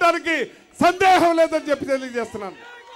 అనడానికి సందేహం లేదని చెప్పి తెలియజేస్తున్నాను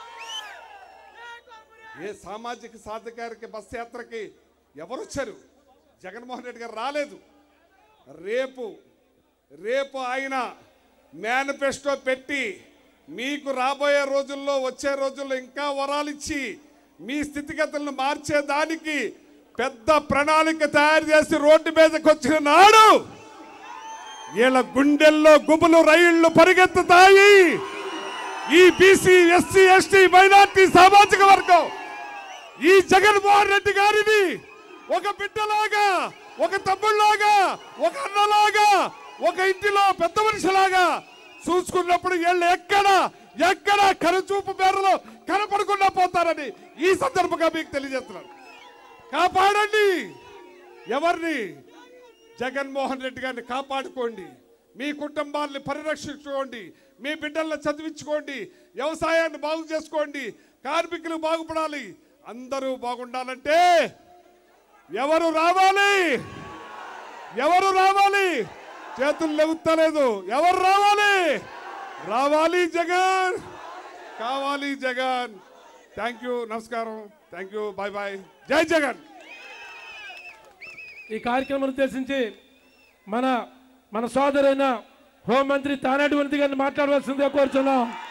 ఏ సామాజిక సాధికారిక బస్ యాత్రకి ఎవరు వచ్చారు జగన్మోహన్ రెడ్డి గారు రాలేదు రేపు రేపు ఆయన మేనిఫెస్టో పెట్టి మీకు రాబోయే రోజుల్లో వచ్చే రోజుల్లో ఇంకా వరాలు ఇచ్చి మీ స్థితిగతులను మార్చేదానికి పెద్ద ప్రణాళిక తయారు చేసి రోడ్డు మీదకి వచ్చిన నాడు వీళ్ళ గుండెల్లో గుబులు రైళ్లు పరిగెత్తుతాయి ఈ బీసీ ఎస్సీ ఎస్టీ మైనార్టీ సామాజిక వర్గం ఈ జగన్మోహన్ రెడ్డి గారిని ఒక బిడ్డలాగా ఒక తమ్ముళ్లాగా ఒక అన్నలాగా ఒక ఇంటిలో పెద్ద మనిషిలాగా చూసుకున్నప్పుడు వీళ్ళు ఎక్కడ ఎక్కడ కనుచూపు మేరలో కనపడకుండా పోతారని ఈ సందర్భంగా మీకు తెలియజేస్తున్నాను కాపాడండి ఎవరిని జగన్మోహన్ రెడ్డి గారిని కాపాడుకోండి మీ కుటుంబాన్ని పరిరక్షించుకోండి మీ బిడ్డలను చదివించుకోండి వ్యవసాయాన్ని బాగు చేసుకోండి కార్మికులు బాగుపడాలి అందరూ బాగుండాలంటే ఎవరు రావాలి ఎవరు రావాలి చేతులు లేవుతలేదు ఎవరు రావాలి రావాలి జగన్ కావాలి జగన్ థ్యాంక్ యూ నమస్కారం థ్యాంక్ యూ బాయ్ బాయ్ జై జగన్ ఈ కార్యక్రమం ఉద్దేశించి మన మన సోదరైన హోంమంత్రి తానేటి వంతి గారిని మాట్లాడవలసిందిగా కోరుచున్నాం